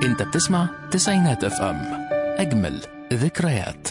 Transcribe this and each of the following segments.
انت بتسمع تسعينات اف ام اجمل ذكريات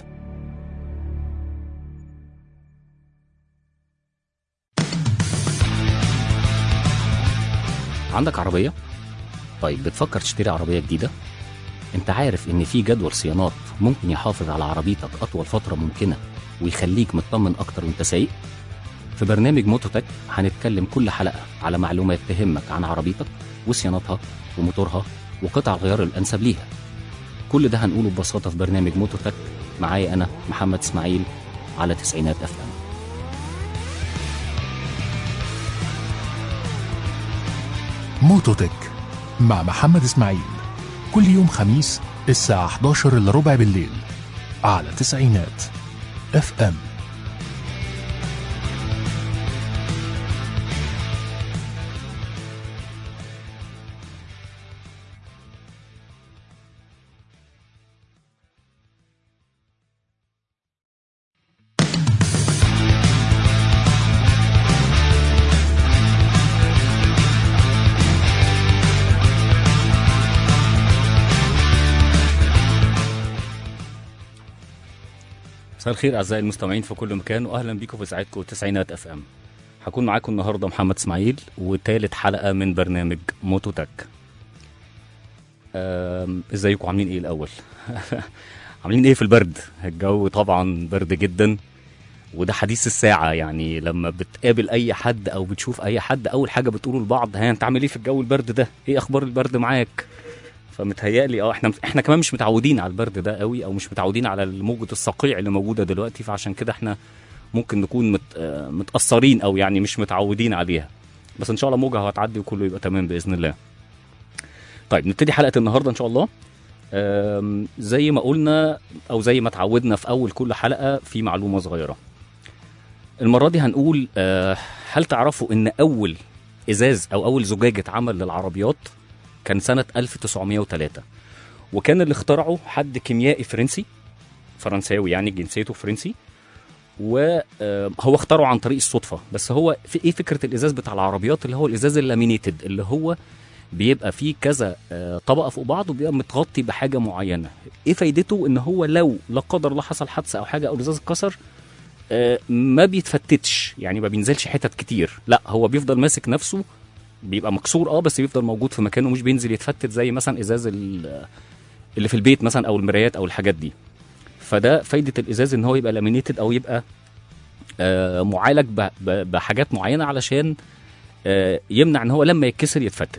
عندك عربية؟ طيب بتفكر تشتري عربية جديدة؟ انت عارف ان في جدول صيانات ممكن يحافظ على عربيتك اطول فترة ممكنة ويخليك مطمن اكتر وانت سايق؟ في برنامج موتوتك هنتكلم كل حلقة على معلومات تهمك عن عربيتك وصيانتها وموتورها وقطع الغيار الانسب ليها كل ده هنقوله ببساطة في برنامج موتوتك معايا انا محمد اسماعيل على تسعينات افلام موتوتك مع محمد اسماعيل كل يوم خميس الساعة 11 الا ربع بالليل على تسعينات اف ام مساء الخير اعزائي المستمعين في كل مكان واهلا بيكم في ساعتكم تسعينات اف ام هكون معاكم النهارده محمد اسماعيل وتالت حلقه من برنامج موتوتك أم، ازيكم عاملين ايه الاول عاملين ايه في البرد الجو طبعا برد جدا وده حديث الساعة يعني لما بتقابل أي حد أو بتشوف أي حد أول حاجة بتقوله لبعض ها أنت عامل إيه في الجو البرد ده؟ إيه أخبار البرد معاك؟ فمتهيألي اه احنا احنا كمان مش متعودين على البرد ده قوي او مش متعودين على موجة الصقيع اللي موجودة دلوقتي فعشان كده احنا ممكن نكون مت آه، متأثرين او يعني مش متعودين عليها بس ان شاء الله موجة هتعدي وكله يبقى تمام بإذن الله طيب نبتدي حلقة النهاردة ان شاء الله آم، زي ما قلنا او زي ما اتعودنا في اول كل حلقة في معلومة صغيرة المرة دي هنقول آه، هل تعرفوا ان اول ازاز او اول زجاج اتعمل للعربيات كان سنة 1903 وكان اللي اخترعه حد كيميائي فرنسي فرنساوي يعني جنسيته فرنسي وهو اخترعه عن طريق الصدفة بس هو في ايه فكرة الازاز بتاع العربيات اللي هو الازاز اللامينيتد اللي هو بيبقى فيه كذا آه، طبقة فوق بعض وبيبقى متغطي بحاجة معينة ايه فايدته ان هو لو لا قدر الله حصل حادثة او حاجة او الازاز اتكسر آه، ما بيتفتتش يعني ما بينزلش حتت كتير لا هو بيفضل ماسك نفسه بيبقى مكسور اه بس بيفضل موجود في مكانه مش بينزل يتفتت زي مثلا ازاز ال- اللي في البيت مثلا او المرايات او الحاجات دي فده فايده الازاز ان هو يبقى لامينيتد او يبقى آه معالج ب- ب- بحاجات معينه علشان آه يمنع ان هو لما يتكسر يتفتت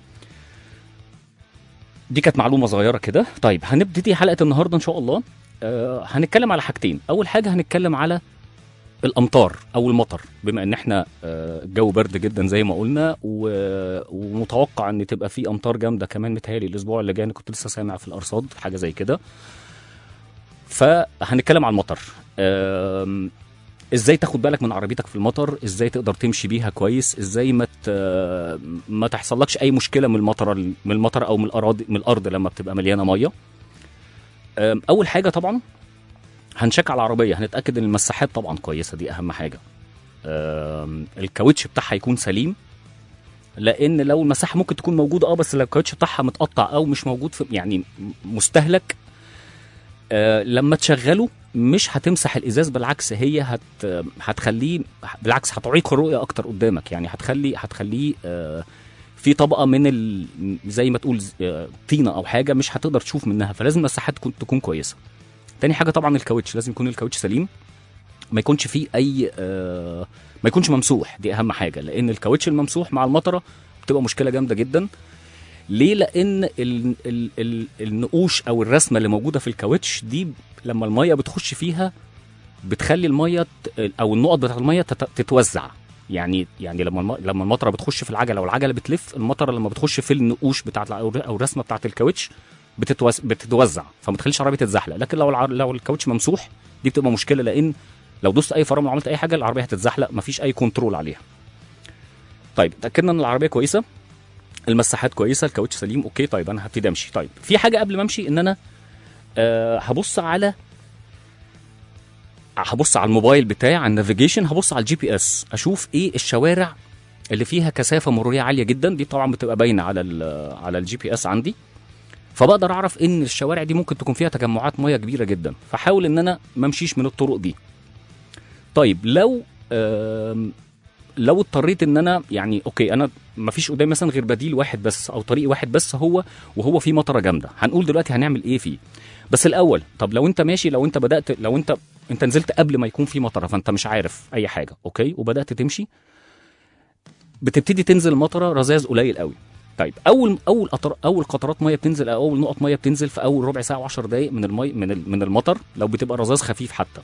دي كانت معلومه صغيره كده طيب هنبتدي حلقه النهارده ان شاء الله آه هنتكلم على حاجتين اول حاجه هنتكلم على الامطار او المطر بما ان احنا آه، الجو برد جدا زي ما قلنا و- ومتوقع ان تبقى في امطار جامده كمان متهيألي الاسبوع اللي جاي انا كنت لسه سامع في الارصاد حاجه زي كده فهنتكلم على المطر آم، ازاي تاخد بالك من عربيتك في المطر ازاي تقدر تمشي بيها كويس ازاي ما ت- ما تحصلكش اي مشكله من المطر من المطر او من الاراضي من الارض لما بتبقى مليانه ميه آم، اول حاجه طبعا هنشيك على العربيه هنتاكد ان المساحات طبعا كويسه دي اهم حاجه آم، الكاوتش بتاعها يكون سليم لان لو المساحه ممكن تكون موجوده اه بس لو الكاوتش بتاعها متقطع او مش موجود في يعني مستهلك آه لما تشغله مش هتمسح الازاز بالعكس هي هت هتخليه بالعكس هتعيق الرؤيه اكتر قدامك يعني هتخلي هتخليه آه في طبقه من ال... زي ما تقول آه، طينه او حاجه مش هتقدر تشوف منها فلازم المساحات تكون تكون كويسه تاني حاجه طبعا الكاوتش لازم يكون الكاوتش سليم ما يكونش فيه اي آه ما يكونش ممسوح دي اهم حاجه لان الكاوتش الممسوح مع المطره بتبقى مشكله جامده جدا ليه لان ال ال ال النقوش او الرسمه اللي موجوده في الكاوتش دي لما الميه بتخش فيها بتخلي الميه ت- او النقط بتاعت الميه تت- تتوزع يعني يعني لما الم- لما المطره بتخش في العجله والعجله بتلف المطره لما بتخش في النقوش بتاعت او او الرسمه بتاعت الكاوتش بتتوز... بتتوزع فما تخليش العربيه تتزحلق لكن لو الع... لو الكاوتش ممسوح دي بتبقى مشكله لان لو دوست اي فرامل وعملت اي حاجه العربيه هتتزحلق مفيش اي كنترول عليها طيب اتاكدنا ان العربيه كويسه المساحات كويسه الكاوتش سليم اوكي طيب انا هبتدي امشي طيب في حاجه قبل ما امشي ان انا أه هبص على هبص على الموبايل بتاعي على النافيجيشن هبص على الجي بي اس اشوف ايه الشوارع اللي فيها كثافه مروريه عاليه جدا دي طبعا بتبقى باينه على ال على الجي بي اس عندي فبقدر اعرف ان الشوارع دي ممكن تكون فيها تجمعات ميه كبيره جدا فحاول ان انا ما امشيش من الطرق دي طيب لو آم، لو اضطريت ان انا يعني اوكي انا ما فيش قدامي مثلا غير بديل واحد بس او طريق واحد بس هو وهو في مطره جامده هنقول دلوقتي هنعمل ايه فيه بس الاول طب لو انت ماشي لو انت بدات لو انت انت نزلت قبل ما يكون في مطره فانت مش عارف اي حاجه اوكي وبدات تمشي بتبتدي تنزل مطره رذاذ قليل قوي طيب اول اول قطر اول قطرات ميه بتنزل او اول نقط ميه بتنزل في اول ربع ساعه و10 دقائق من المي من ال- من المطر لو بتبقى رذاذ خفيف حتى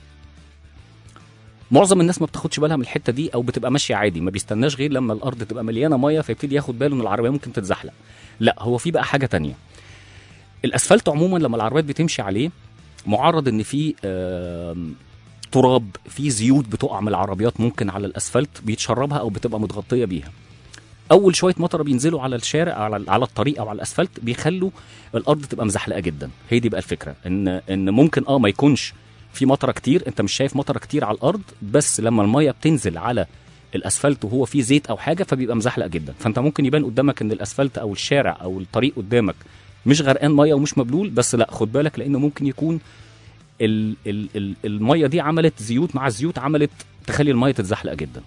معظم الناس ما بتاخدش بالها من الحته دي او بتبقى ماشيه عادي ما بيستناش غير لما الارض تبقى مليانه ميه فيبتدي ياخد باله ان العربيه ممكن تتزحلق لا هو في بقى حاجه تانية الاسفلت عموما لما العربيات بتمشي عليه معرض ان في آم، تراب في زيوت بتقع من العربيات ممكن على الاسفلت بيتشربها او بتبقى متغطيه بيها اول شويه مطره بينزلوا على الشارع على على الطريق او على الاسفلت بيخلوا الارض تبقى مزحلقه جدا هي دي بقى الفكره ان ان ممكن اه ما يكونش في مطره كتير انت مش شايف مطره كتير على الارض بس لما الميه بتنزل على الاسفلت وهو فيه زيت او حاجه فبيبقى مزحلق جدا فانت ممكن يبان قدامك ان الاسفلت او الشارع او الطريق قدامك مش غرقان ميه ومش مبلول بس لا خد بالك لانه ممكن يكون ال ال ال الميه دي عملت زيوت مع الزيوت عملت تخلي الميه تتزحلق جدا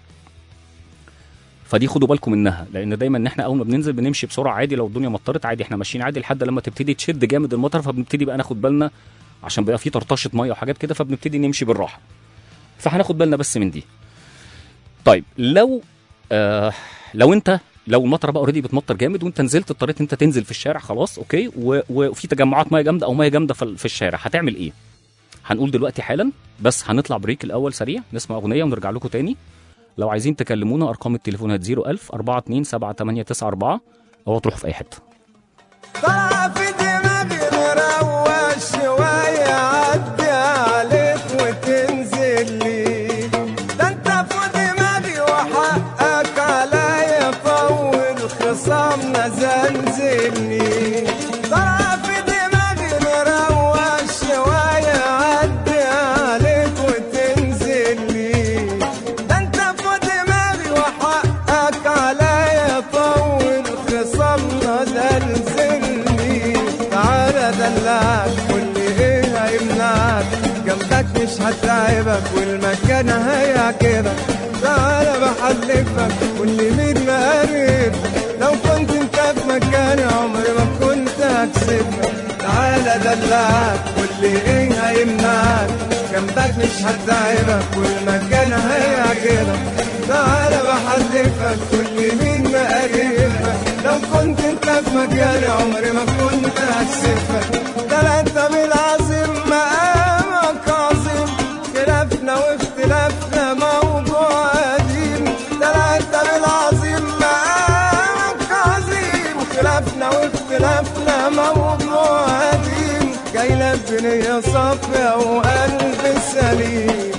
فدي خدوا بالكم منها لان دايما ان احنا اول ما بننزل بنمشي بسرعه عادي لو الدنيا مطرت عادي احنا ماشيين عادي لحد لما تبتدي تشد جامد المطر فبنبتدي بقى ناخد بالنا عشان بيبقى في طرطشه ميه وحاجات كده فبنبتدي نمشي بالراحه فهناخد بالنا بس من دي طيب لو آه لو انت لو المطره بقى اوريدي بتمطر جامد وانت نزلت اضطريت انت تنزل في الشارع خلاص اوكي و- وفي تجمعات ميه جامده او ميه جامده في في الشارع هتعمل ايه هنقول دلوقتي حالا بس هنطلع بريك الاول سريع نسمع اغنيه ونرجع لكم تاني لو عايزين تكلمونا ارقام التليفونات 01000 42 7894 او تروحوا في اي حته طلع في دماغي مروق شوية عدي عليك وتنزل لي ده انت في دماغي وحقك عليا طول خصامنا زلزلني طلع في دماغي مروق شوية عدي عليك وتنزل لي ده انت في دماغي وحقك عليا طول خصامنا زلزلني تعالى دلعك قول لي ايه هيمنعك جنبك مش هتعبك والمكان هيعجبك تعالى بحلفك قول لي مين مقرب لو كنت انت في مكاني عمري ما كنت هكسبك تعالى دلعك قول لي ايه هيمنعك جنبك مش هتعبك والمكان هيعجبك تعالى بحلفك كل مين مقربك لو كنت انت في مكاني عمري ما كنت هكسفك ده لا انت بالعظيم مقامك عظيم خلافنا واختلافنا موضوع قديم ده لا انت بالعظيم مقامك عظيم خلافنا واختلافنا موضوع قديم جاي لك بنية صافية وقلب سليم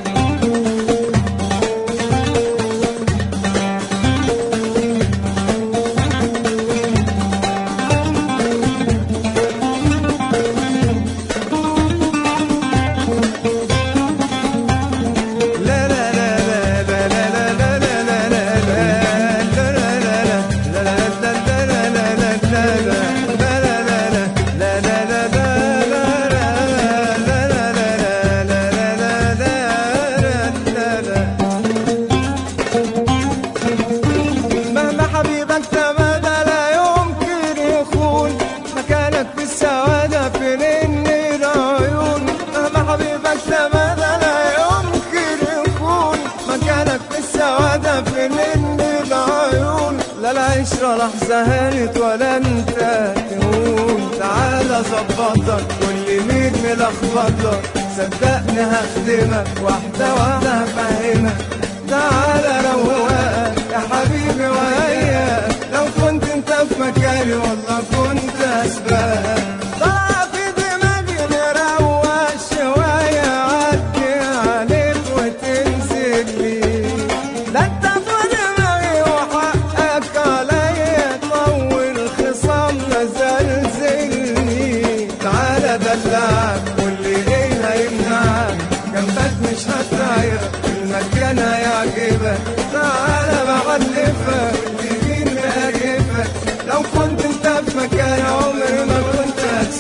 مهما حبيبك تمادى لا يمكن يخون مكانك في السعادة في نن العيون مهما حبيبك تمادى لا يمكن يكون مكانك في السعادة في نن العيون لا العشرة لحظة هانت ولا انت تهون تعالى ظبطك واللي مين ملخبطك صدقني هخدمك واحدة واحدة هفهمك تعالى روقك يا حبيبي وياك لو كنت انت في مكاني والله كنت اسبقك طلع في دماغي نروق شوية عدي عليك وتنزل لي ده انت في دماغي وحقك عليا طول خصامنا زلزلني تعالى دلعك قول لي ايه هيمنعك جنبك مش هتعيرك المكان هيعجبك تعالى بعلفك واللي مين مقرفك لو كنت انت في مكان عمري ما كنت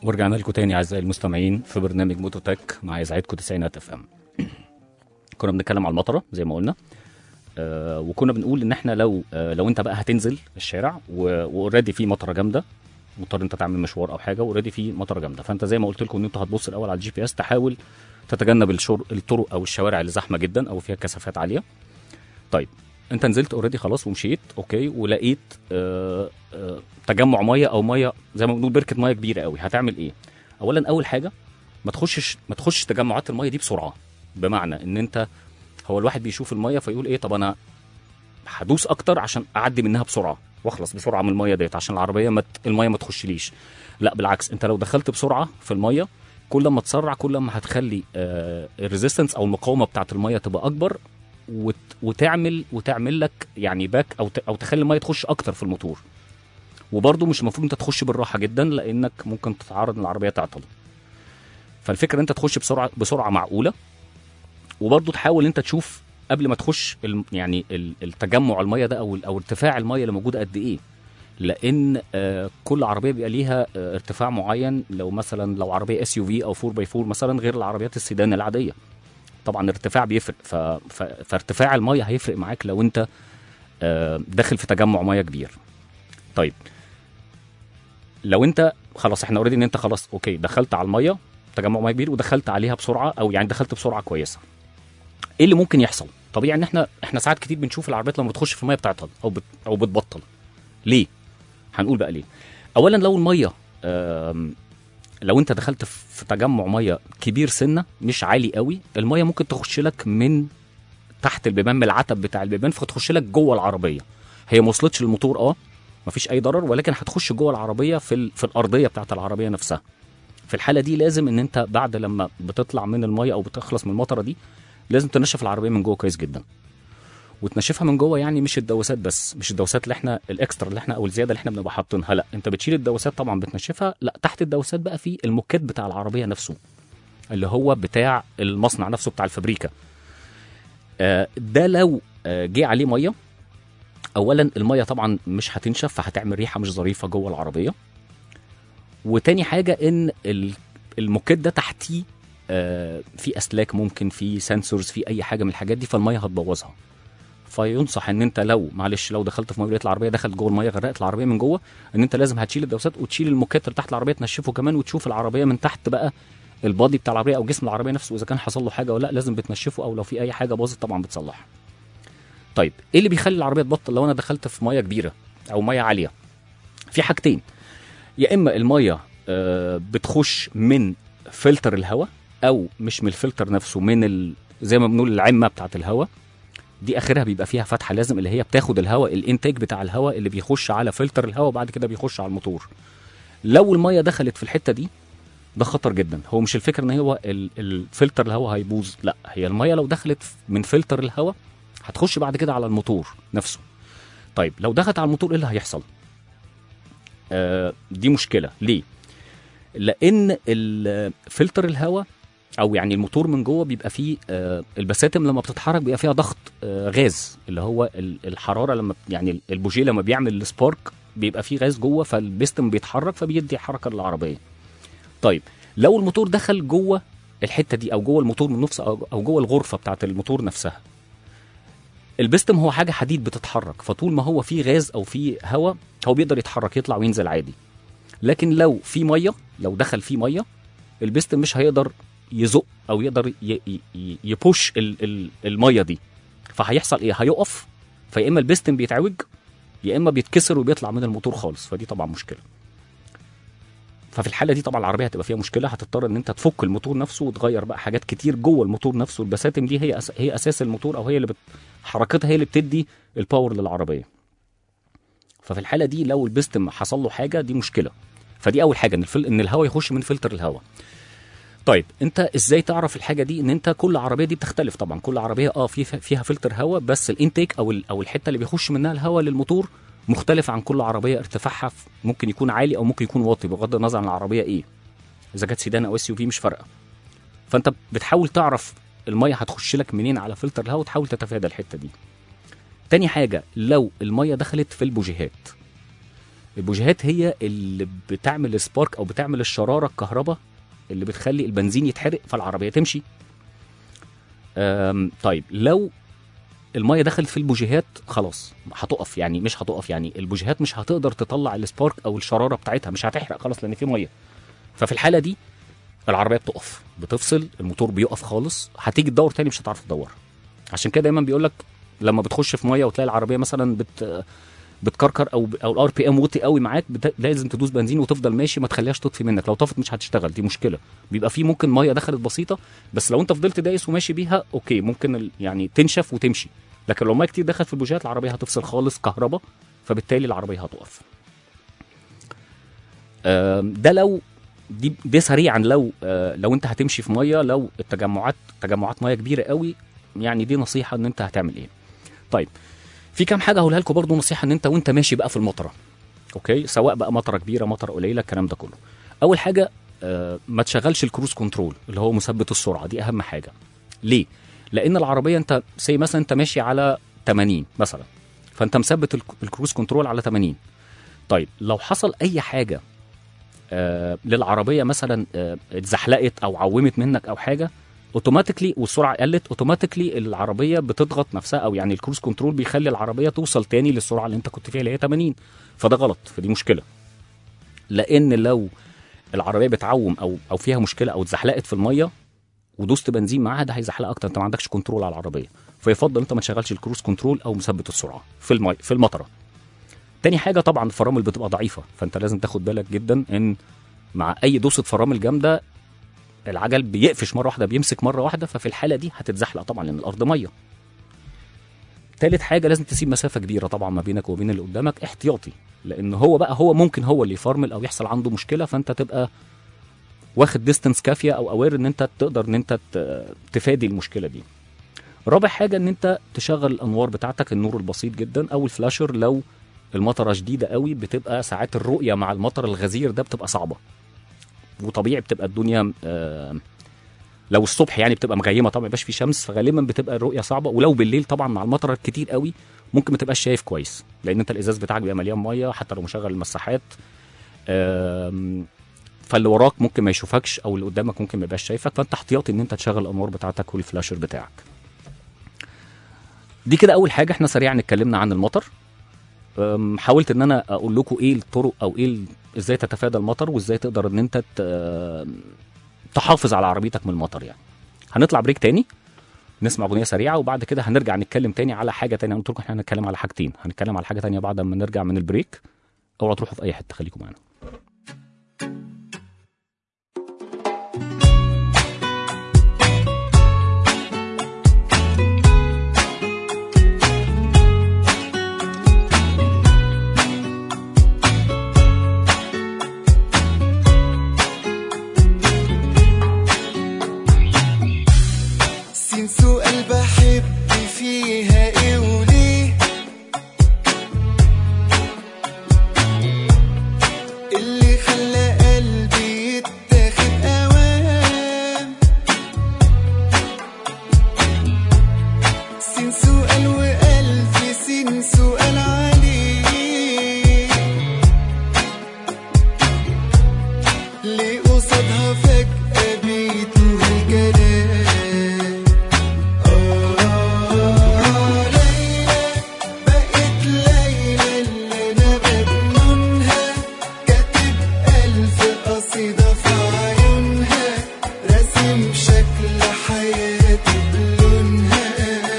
ورجعنا لكم تاني اعزائي المستمعين في برنامج موتوتك مع اذاعتكم تسعينات اف ام كنا بنتكلم على المطره زي ما قلنا آه وكنا بنقول ان احنا لو آه لو انت بقى هتنزل الشارع واوريدي في مطره جامده مضطر انت تعمل مشوار او حاجه اوريدي في مطره جامده فانت زي ما قلت لكم ان انت هتبص الاول على الجي بي اس تحاول تتجنب الشر... الطرق او الشوارع اللي زحمه جدا او فيها كثافات عاليه طيب انت نزلت اوريدي خلاص ومشيت اوكي ولقيت آه آه تجمع ميه او ميه زي ما بنقول بركه ميه كبيره قوي هتعمل ايه اولا اول حاجه ما تخشش ما تخشش تجمعات الميه دي بسرعه بمعنى ان انت هو الواحد بيشوف الميه فيقول ايه طب انا هدوس اكتر عشان اعدي منها بسرعه واخلص بسرعه من الميه ديت عشان العربيه مت... الميه ما تخشليش لا بالعكس انت لو دخلت بسرعه في الميه كل ما تسرع كل ما هتخلي آه الريزيستنس او المقاومه بتاعه الميه تبقى اكبر وت... وتعمل وتعمل لك يعني باك او ت... او تخلي الميه تخش اكتر في الموتور وبرضه مش المفروض انت تخش بالراحه جدا لانك ممكن تتعرض ان العربيه تعطل فالفكره انت تخش بسرعه بسرعه معقوله وبرضه تحاول انت تشوف قبل ما تخش ال... يعني ال... التجمع الميه ده او او ارتفاع الميه اللي موجود قد ايه لان آه كل عربيه بيبقى ليها آه ارتفاع معين لو مثلا لو عربيه اس يو في او 4 باي 4 مثلا غير العربيات السيدان العاديه طبعا الارتفاع بيفرق ف... ف... فارتفاع الميه هيفرق معاك لو انت آه داخل في تجمع ميه كبير طيب لو انت خلاص احنا اوريدي ان انت خلاص اوكي دخلت على الميه تجمع ميه كبير ودخلت عليها بسرعه او يعني دخلت بسرعه كويسه ايه اللي ممكن يحصل طبيعي ان احنا احنا ساعات كتير بنشوف العربيات لما بتخش في الميه بتعطل او بت... او بتبطل ليه هنقول بقى ليه اولا لو الميه لو انت دخلت في تجمع ميه كبير سنه مش عالي قوي الميه ممكن تخش لك من تحت البيبان من العتب بتاع البيبان فتخش لك جوه العربيه هي ما وصلتش للموتور اه مفيش اي ضرر ولكن هتخش جوه العربيه في ال... في الارضيه بتاعت العربيه نفسها في الحاله دي لازم ان انت بعد لما بتطلع من الميه او بتخلص من المطره دي لازم تنشف العربيه من جوه كويس جدا وتنشفها من جوه يعني مش الدواسات بس مش الدواسات اللي احنا الاكسترا اللي احنا او الزياده اللي احنا بنبقى حاطينها لا انت بتشيل الدواسات طبعا بتنشفها لا تحت الدواسات بقى في الموكيت بتاع العربيه نفسه اللي هو بتاع المصنع نفسه بتاع الفابريكا آه ده لو آه جه عليه ميه اولا الميه طبعا مش هتنشف فهتعمل ريحه مش ظريفه جوه العربيه وتاني حاجه ان الموكيت ده تحتيه آه في اسلاك ممكن في سنسورز في اي حاجه من الحاجات دي فالميه هتبوظها فينصح ان انت لو معلش لو دخلت في ميه العربيه دخلت جوه الميه غرقت العربيه من جوه ان انت لازم هتشيل الدوسات وتشيل الموكيت اللي تحت العربيه تنشفه كمان وتشوف العربيه من تحت بقى البادي بتاع العربيه او جسم العربيه نفسه اذا كان حصل له حاجه ولا لا لازم بتنشفه او لو في اي حاجه باظت طبعا بتصلحها طيب ايه اللي بيخلي العربيه تبطل لو انا دخلت في ميه كبيره او ميه عاليه في حاجتين يا اما الميه آه بتخش من فلتر الهواء او مش من الفلتر نفسه من ال... زي ما بنقول العمه بتاعه الهواء دي اخرها بيبقى فيها فتحه لازم اللي هي بتاخد الهواء الانتاج بتاع الهواء اللي بيخش على فلتر الهواء وبعد كده بيخش على الموتور لو الميه دخلت في الحته دي ده خطر جدا هو مش الفكره ان هو الفلتر الهواء هيبوظ لا هي الميه لو دخلت من فلتر الهواء هتخش بعد كده على الموتور نفسه طيب لو دخلت على الموتور ايه اللي هيحصل آه دي مشكله ليه لان فلتر الهواء او يعني الموتور من جوه بيبقى فيه آه البساتم لما بتتحرك بيبقى فيها ضغط آه غاز اللي هو الحراره لما يعني البوجيه لما بيعمل السبارك بيبقى فيه غاز جوه فالبستم بيتحرك فبيدي حركه للعربيه طيب لو الموتور دخل جوه الحته دي او جوه الموتور من نفسه او جوه الغرفه بتاعه الموتور نفسها البستم هو حاجه حديد بتتحرك فطول ما هو فيه غاز او فيه هواء هو بيقدر يتحرك يطلع وينزل عادي لكن لو في ميه لو دخل فيه ميه البستم مش هيقدر يزق او يقدر يبوش الميه دي فهيحصل ايه هيقف فيا اما البستم بيتعوج يا اما بيتكسر وبيطلع من الموتور خالص فدي طبعا مشكله ففي الحاله دي طبعا العربيه هتبقى فيها مشكله هتضطر ان انت تفك الموتور نفسه وتغير بقى حاجات كتير جوه الموتور نفسه البساتم دي هي أس... هي اساس الموتور او هي اللي بت... حركتها هي اللي بتدي الباور للعربيه ففي الحاله دي لو البستم حصل له حاجه دي مشكله فدي اول حاجه ان الفل... ان الهواء يخش من فلتر الهواء طيب انت ازاي تعرف الحاجه دي ان انت كل عربيه دي بتختلف طبعا كل عربيه اه في فيها فلتر هواء بس الانتيك او ال... او الحته اللي بيخش منها الهواء للموتور مختلف عن كل عربيه ارتفاعها ممكن يكون عالي او ممكن يكون واطي بغض النظر عن العربيه ايه اذا كانت سيدان او اس يو في مش فارقه فانت بتحاول تعرف الميه هتخش لك منين على فلتر الهواء وتحاول تتفادى الحته دي تاني حاجه لو الميه دخلت في البوجيهات البوجيهات هي اللي بتعمل سبارك او بتعمل الشراره الكهرباء اللي بتخلي البنزين يتحرق فالعربيه تمشي أم، طيب لو الميه دخلت في البوجيهات خلاص هتقف يعني مش هتقف يعني البوجيهات مش هتقدر تطلع السبارك او الشراره بتاعتها مش هتحرق خلاص لان في ميه ففي الحاله دي العربيه بتقف بتفصل الموتور بيقف خالص هتيجي تدور تاني مش هتعرف تدور عشان كده دايما بيقول لك لما بتخش في ميه وتلاقي العربيه مثلا بت بتكركر او او الار بي ام وطي قوي معاك بت... لازم تدوس بنزين وتفضل ماشي ما تخليهاش تطفي منك لو طفت مش هتشتغل دي مشكله بيبقى في ممكن ميه دخلت بسيطه بس لو انت فضلت دايس وماشي بيها اوكي ممكن ال... يعني تنشف وتمشي لكن لو ميه كتير دخلت في البوجيهات العربيه هتفصل خالص كهرباء فبالتالي العربيه هتقف آم، ده لو دي ده سريعا لو آه، لو انت هتمشي في ميه لو التجمعات تجمعات ميه كبيره قوي يعني دي نصيحه ان انت هتعمل ايه طيب في كام حاجه هقولها لكم برضو نصيحه ان انت وانت ماشي بقى في المطره اوكي سواء بقى مطره كبيره مطره قليله الكلام ده كله اول حاجه آه، ما تشغلش الكروز كنترول اللي هو مثبت السرعه دي اهم حاجه ليه لان العربيه انت سي مثلا انت ماشي على 80 مثلا فانت مثبت الك- الكروز كنترول على 80 طيب لو حصل اي حاجه آه للعربيه مثلا آه اتزحلقت او عومت منك او حاجه اوتوماتيكلي والسرعه قلت اوتوماتيكلي العربيه بتضغط نفسها او يعني الكروز كنترول بيخلي العربيه توصل تاني للسرعه اللي انت كنت فيها اللي هي 80 فده غلط فدي مشكله لان لو العربيه بتعوم او او فيها مشكله او اتزحلقت في الميه ودوست بنزين معاها ده هيزحلق اكتر انت ما عندكش كنترول على العربيه فيفضل انت ما تشغلش الكروز كنترول او مثبت السرعه في المي في المطره تاني حاجه طبعا الفرامل بتبقى ضعيفه فانت لازم تاخد بالك جدا ان مع اي دوسه فرامل جامده العجل بيقفش مره واحده بيمسك مره واحده ففي الحاله دي هتتزحلق طبعا لان الارض ميه تالت حاجه لازم تسيب مسافه كبيره طبعا ما بينك وبين اللي قدامك احتياطي لان هو بقى هو ممكن هو اللي يفرمل او يحصل عنده مشكله فانت تبقى واخد ديستنس كافيه او اوير ان انت تقدر ان انت ت- تفادي المشكله دي رابع حاجه ان انت تشغل الانوار بتاعتك النور البسيط جدا او الفلاشر لو المطره شديده قوي بتبقى ساعات الرؤيه مع المطر الغزير ده بتبقى صعبه وطبيعي بتبقى الدنيا آه، لو الصبح يعني بتبقى مغيمه طبعا ميبقاش في شمس فغالبا بتبقى الرؤيه صعبه ولو بالليل طبعا مع المطره الكتير قوي ممكن ما تبقاش شايف كويس لان انت الازاز بتاعك بيبقى مليان ميه حتى لو مشغل المساحات آم، فاللي وراك ممكن ما يشوفكش او اللي قدامك ممكن ما يبقاش شايفك فانت احتياطي ان انت تشغل الانوار بتاعتك والفلاشر بتاعك دي كده اول حاجه احنا سريعا اتكلمنا عن المطر أم، حاولت ان انا اقول لكم ايه الطرق او ايه ال- ازاي تتفادى المطر وازاي تقدر ان انت ت- تحافظ على عربيتك من المطر يعني هنطلع بريك تاني نسمع اغنيه سريعه وبعد كده هنرجع نتكلم تاني على حاجه تانية انا قلت لكم احنا هنتكلم على حاجتين هنتكلم على حاجه تانية بعد ما نرجع من البريك اوعوا تروحوا في اي حته خليكم معانا سين سؤال بحب فيها ايه وليه اللي خلى قلبي يتاخد اوام سين سؤال وألف سين سؤال عليه ليه قصادها فجأة بيتوه الكلام آه ليلى بقت ليلى اللي أنا بجنونها كاتب ألف قصيدة في عيونها راسم شكل حياتي بلونها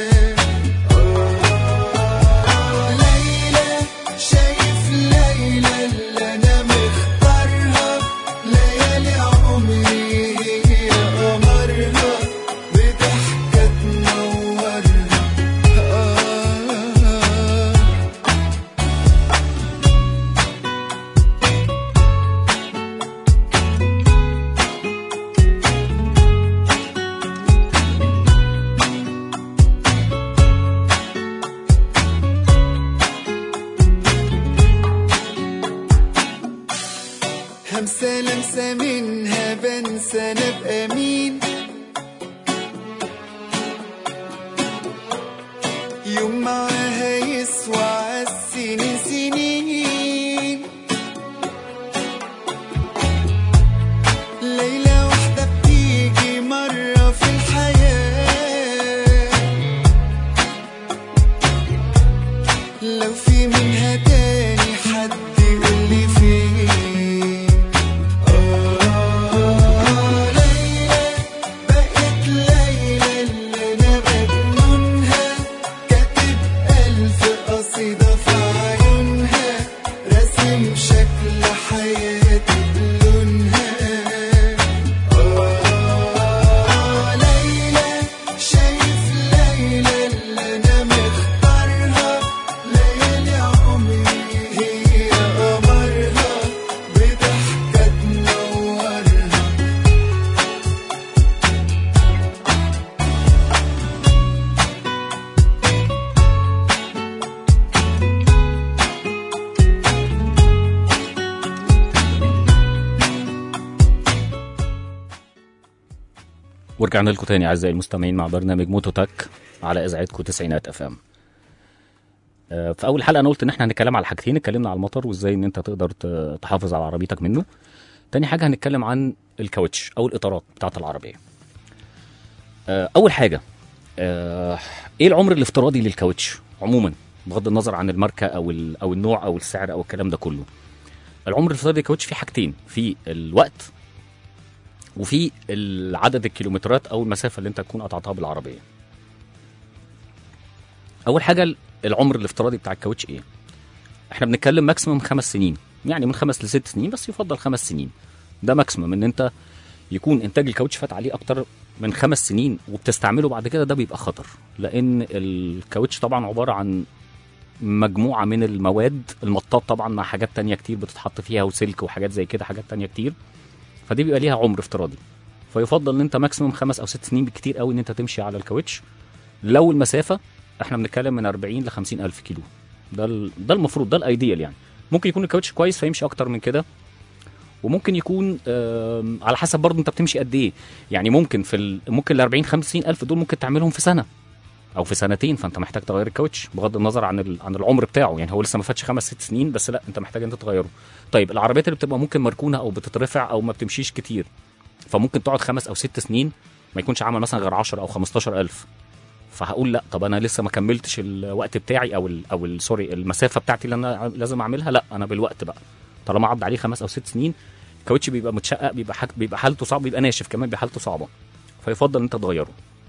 آه ليلى شايف ليلى اللي أنا مختارها ليالي عمري هي قمرها بضحكة تنورها آه همسة لمسة منها بنسى انا ابقى مين يوم معاها يسوى عالسنين سنين أحلى حياتي بلونها آه ليلى شايف ليلى اللي أنا مختارها ليالي عمري هي قمرها بضحكة تنورها ورجعنا لكم تاني اعزائي المستمعين مع برنامج موتوتك على اذاعتكم تسعينات اف ام في اول حلقه انا قلت ان احنا هنتكلم على حاجتين اتكلمنا على المطر وازاي ان انت تقدر ت- تحافظ على عربيتك منه تاني حاجه هنتكلم عن الكاوتش او الاطارات بتاعه العربيه آه، اول حاجه آه، ايه العمر الافتراضي للكاوتش عموما بغض النظر عن الماركه او ال- او النوع او السعر او الكلام ده كله العمر الافتراضي للكاوتش فيه حاجتين في الوقت وفي عدد الكيلومترات او المسافه اللي انت تكون قطعتها بالعربيه اول حاجه العمر الافتراضي بتاع الكاوتش ايه احنا بنتكلم ماكسيموم خمس سنين يعني من خمس لست سنين بس يفضل خمس سنين ده ماكسيموم ان انت يكون انتاج الكاوتش فات عليه اكتر من خمس سنين وبتستعمله بعد كده ده بيبقى خطر لان الكاوتش طبعا عباره عن مجموعه من المواد المطاط طبعا مع حاجات تانية كتير بتتحط فيها وسلك وحاجات زي كده حاجات تانية كتير فدي بيبقى ليها عمر افتراضي فيفضل ان انت ماكسيموم خمس او ست سنين بالكتير قوي ان انت تمشي على الكاوتش لو المسافه احنا بنتكلم من 40 ل 50 الف كيلو ده ال- ده المفروض ده الايديال يعني ممكن يكون الكاوتش كويس فيمشي اكتر من كده وممكن يكون آم، على حسب برضه انت بتمشي قد ايه يعني ممكن في ال... ممكن ال 40 50 الف دول ممكن تعملهم في سنه او في سنتين فانت محتاج تغير الكاوتش بغض النظر عن ال... عن العمر بتاعه يعني هو لسه ما فاتش خمس ست سنين بس لا انت محتاج انت تغيره طيب العربيات اللي بتبقى ممكن مركونه او بتترفع او ما بتمشيش كتير فممكن تقعد خمس او ست سنين ما يكونش عمل مثلا غير 10 او 15 الف فهقول لا طب انا لسه ما كملتش الوقت بتاعي او ال او ال- سوري المسافه بتاعتي اللي انا لازم اعملها لا انا بالوقت بقى طالما عدى عليه خمس او ست سنين الكاوتش بيبقى متشقق بيبقى حاج بيبقى حالته صعبه بيبقى ناشف كمان بيبقى حالته صعبه فيفضل ان انت تغيره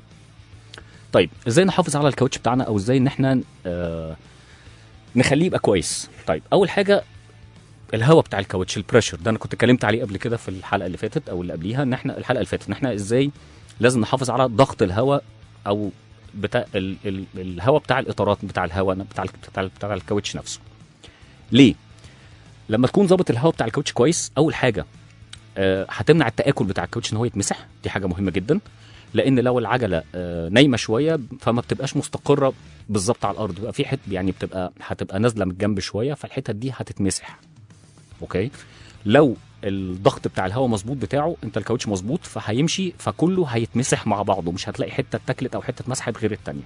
طيب ازاي نحافظ على الكاوتش بتاعنا او ازاي ان احنا آه نخليه يبقى كويس طيب اول حاجه الهواء بتاع الكاوتش البريشر ده انا كنت اتكلمت عليه قبل كده في الحلقه اللي فاتت او اللي قبليها ان احنا الحلقه اللي فاتت ان احنا ازاي لازم نحافظ على ضغط الهواء او بتاع ال ال الهواء بتاع الاطارات بتاع الهواء بتاع ال- بتاع, ال- بتاع الكاوتش نفسه ليه لما تكون ظابط الهواء بتاع الكاوتش كويس اول حاجه آه، هتمنع التاكل بتاع الكاوتش ان هو يتمسح دي حاجه مهمه جدا لان لو العجله آه، نايمه شويه فما بتبقاش مستقره بالظبط على الارض بيبقى في حته يعني بتبقى هتبقى نازله من الجنب شويه فالحتت دي هتتمسح اوكي لو الضغط بتاع الهواء مظبوط بتاعه انت الكاوتش مظبوط فهيمشي فكله هيتمسح مع بعضه مش هتلاقي حته اتاكلت او حته مسحت غير التانيه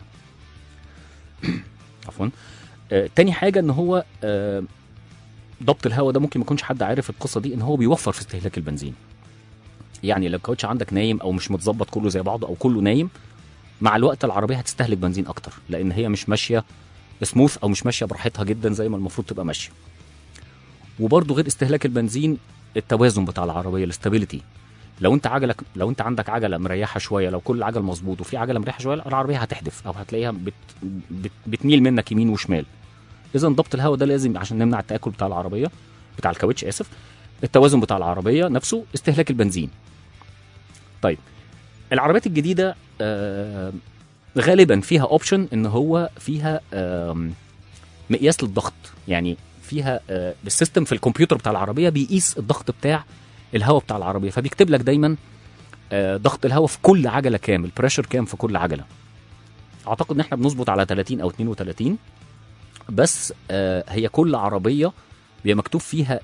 عفوا آه تاني حاجه ان هو آه ضبط الهواء ده ممكن ما يكونش حد عارف القصه دي ان هو بيوفر في استهلاك البنزين يعني لو الكاوتش عندك نايم او مش متظبط كله زي بعضه او كله نايم مع الوقت العربيه هتستهلك بنزين اكتر لان هي مش ماشيه سموث او مش ماشيه براحتها جدا زي ما المفروض تبقى ماشيه وبرضه غير استهلاك البنزين التوازن بتاع العربيه الاستابيليتي لو انت عجلك لو انت عندك عجله مريحه شويه لو كل عجل مظبوط وفي عجله مريحه شويه لا، العربيه هتحدف او هتلاقيها بت... بت... بتميل منك يمين وشمال اذا ضبط الهواء ده لازم عشان نمنع التاكل بتاع العربيه بتاع الكاوتش اسف التوازن بتاع العربيه نفسه استهلاك البنزين طيب العربيات الجديده آه غالبا فيها اوبشن ان هو فيها آم، مقياس للضغط يعني فيها آه، السيستم في الكمبيوتر بتاع العربيه بيقيس الضغط بتاع الهواء بتاع العربيه فبيكتب لك دايما آه، ضغط الهواء في كل عجله كام البريشر كام في كل عجله اعتقد ان احنا بنظبط على 30 او 32 بس آه، هي كل عربيه بيبقى مكتوب فيها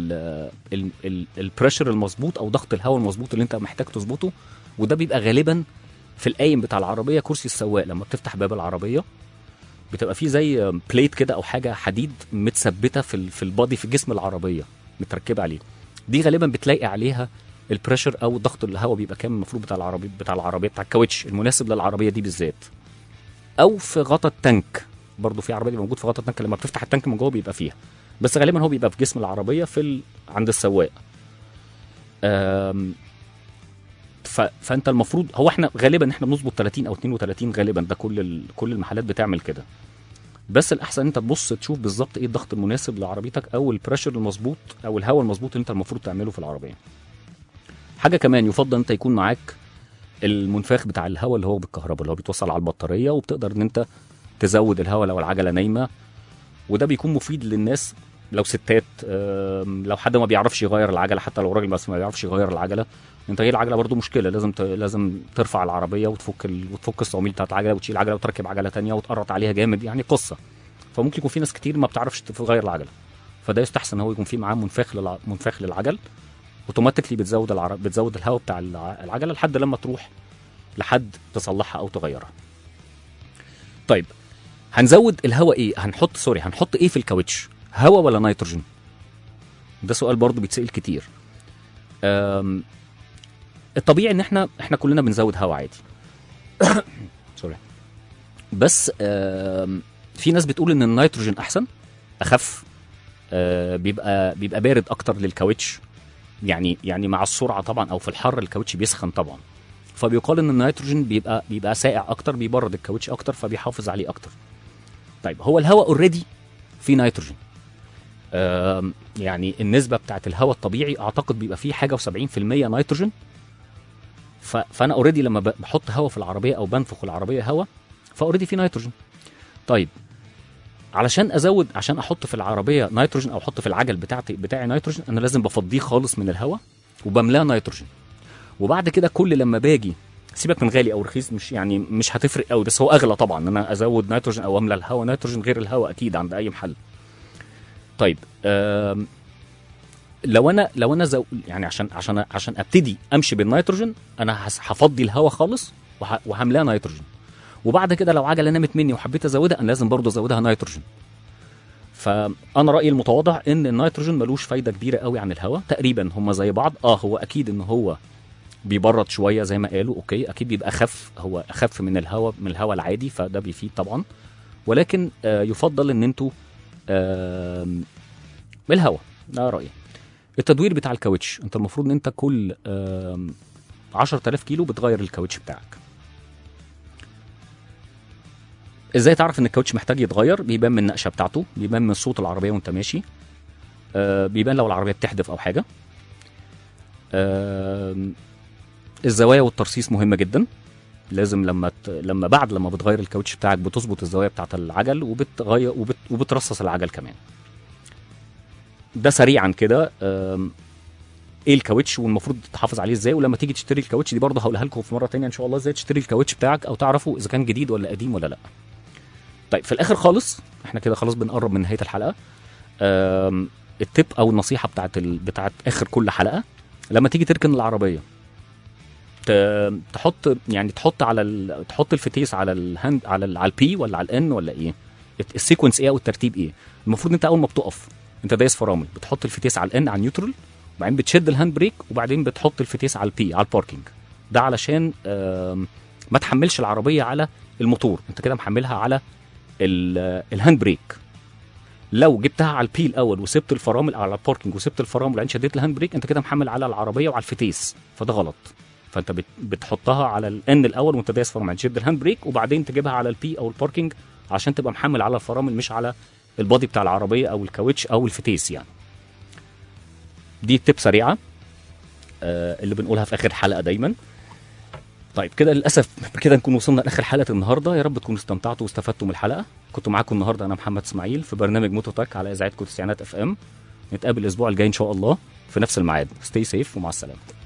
البريشر المظبوط او ضغط الهواء المظبوط اللي انت محتاج تظبطه وده بيبقى غالبا في القايم بتاع العربيه كرسي السواق لما بتفتح باب العربيه بتبقى فيه زي بليت كده او حاجه حديد متثبته في ال- في البادي في جسم العربيه متركبه عليه دي غالبا بتلاقي عليها البريشر او ضغط الهواء بيبقى كام المفروض بتاع العربيه بتاع العربيه بتاع الكاوتش المناسب للعربيه دي بالذات او في غطا التانك برضه في عربيه بيبقى موجود في غطا التانك لما بتفتح التانك من جوه بيبقى فيها بس غالبا هو بيبقى في جسم العربيه في ال... عند السواق أم... ف... فانت المفروض هو احنا غالبا احنا بنظبط 30 او 32 غالبا ده كل ال... كل المحلات بتعمل كده بس الاحسن انت تبص تشوف بالظبط ايه الضغط المناسب لعربيتك او البريشر المظبوط او الهواء المظبوط اللي انت المفروض تعمله في العربيه حاجه كمان يفضل انت يكون معاك المنفاخ بتاع الهواء اللي هو بالكهرباء اللي هو بيتوصل على البطاريه وبتقدر ان انت تزود الهواء لو العجله نايمه وده بيكون مفيد للناس لو ستات آم، لو حد ما بيعرفش يغير العجله حتى لو راجل بس ما بيعرفش يغير العجله انت هي العجله برضو مشكله لازم ت... لازم ترفع العربيه وتفك ال... وتفك الصواميل بتاعت العجله وتشيل العجله وتركب عجله تانية وتقرط عليها جامد يعني قصه فممكن يكون في ناس كتير ما بتعرفش تغير العجله فده يستحسن هو يكون في معاه منفاخ للع... منفاخ للعجل اوتوماتيكلي بتزود العر... بتزود الهواء بتاع الع- العجله لحد لما تروح لحد تصلحها او تغيرها طيب هنزود الهواء ايه هنحط سوري هنحط ايه في الكاوتش هواء ولا نيتروجين ده سؤال برضو بيتسال كتير أم... الطبيعي ان احنا احنا كلنا بنزود هواء عادي سوري بس أم... في ناس بتقول ان النيتروجين احسن اخف أه بيبقى بيبقى بارد اكتر للكاوتش يعني يعني مع السرعه طبعا او في الحر الكاوتش بيسخن طبعا فبيقال ان النيتروجين بيبقى بيبقى ساقع اكتر بيبرد الكاوتش اكتر فبيحافظ عليه اكتر طيب هو الهواء اوريدي فيه نيتروجين آم، يعني النسبه بتاعت الهواء الطبيعي اعتقد بيبقى فيه حاجه و70% نيتروجين ف... فانا اوريدي لما ب- بحط هواء في العربيه او بنفخ العربيه هواء فاوريدي فيه نيتروجين طيب علشان ازود عشان احط في العربيه نيتروجين او احط في العجل بتاعتي بتاعي نيتروجين انا لازم بفضيه خالص من الهواء وبملاه نيتروجين وبعد كده كل لما باجي سيبك من غالي او رخيص مش يعني مش هتفرق قوي بس هو اغلى طبعا ان انا ازود نيتروجين او املى الهواء نيتروجين غير الهواء اكيد عند اي محل طيب آم، لو انا لو انا زو يعني عشان عشان عشان ابتدي امشي بالنيتروجين انا هس- هفضي الهواء خالص وه- وهملاه نيتروجين وبعد كده لو عجله نامت مني وحبيت ازودها انا لازم برضه ازودها نيتروجين فانا رايي المتواضع ان النيتروجين ملوش فايده كبيره قوي عن الهواء تقريبا هم زي بعض اه هو اكيد ان هو بيبرد شويه زي ما قالوا اوكي اكيد بيبقى اخف هو اخف من الهواء من الهواء العادي فده بيفيد طبعا ولكن آه يفضل ان انتوا آم، بالهواء ده رايي التدوير بتاع الكاوتش انت المفروض ان انت كل آم، 10000 كيلو بتغير الكاوتش بتاعك ازاي تعرف ان الكاوتش محتاج يتغير بيبان من النقشه بتاعته بيبان من صوت العربيه وانت ماشي آه بيبان لو العربيه بتحدف او حاجه آم، الزوايا والترصيص مهمه جدا لازم لما ت... لما بعد لما بتغير الكاوتش بتاعك بتظبط الزوايا بتاعت العجل وبتغير وبت... وبترصص العجل كمان ده سريعا كده آم، ايه الكاوتش والمفروض تحافظ عليه ازاي ولما تيجي تشتري الكاوتش دي برضه هقولها لكم في مره تانية ان شاء الله ازاي تشتري الكاوتش بتاعك او تعرفوا اذا كان جديد ولا قديم ولا لا طيب في الاخر خالص احنا كده خلاص بنقرب من نهايه الحلقه آم، التip او النصيحه بتاعت ال... بتاعت اخر كل حلقه لما تيجي تركن العربيه ت- تحط يعني تحط على ال... تحط الفتيس على الهاند على ال... على البي ولا على الان ولا ايه الت- السيكونس ايه او الترتيب ايه المفروض انت اول ما بتقف انت دايس فرامل بتحط الفتيس على الان على النيوترال وبعدين بتشد الهاند بريك وبعدين بتحط الفتيس على البي على الباركينج ده علشان آم، ما تحملش العربيه على الموتور انت كده محملها على ال- الهاند بريك لو جبتها على البي الاول وسبت الفرامل على الباركينج وسبت الفرامل وبعدين شديت الهاند بريك انت كده محمل على العربيه وعلى الفتيس فده غلط فانت بت- بتحطها على الان الاول وانت دايس فرامل تشد الهاند بريك وبعدين تجيبها على البي او الباركينج عشان تبقى محمل على الفرامل مش على البادي بتاع العربيه او الكاوتش او الفتيس يعني دي تip سريعه آه اللي بنقولها في اخر حلقه دايما طيب كده للاسف كده نكون وصلنا لاخر حلقه النهارده يا رب تكونوا استمتعتوا واستفدتوا من الحلقه كنت معاكم النهارده انا محمد اسماعيل في برنامج موتوتاك على اذاعتكم تسعينات اف ام نتقابل الاسبوع الجاي ان شاء الله في نفس الميعاد ستي سيف ومع السلامه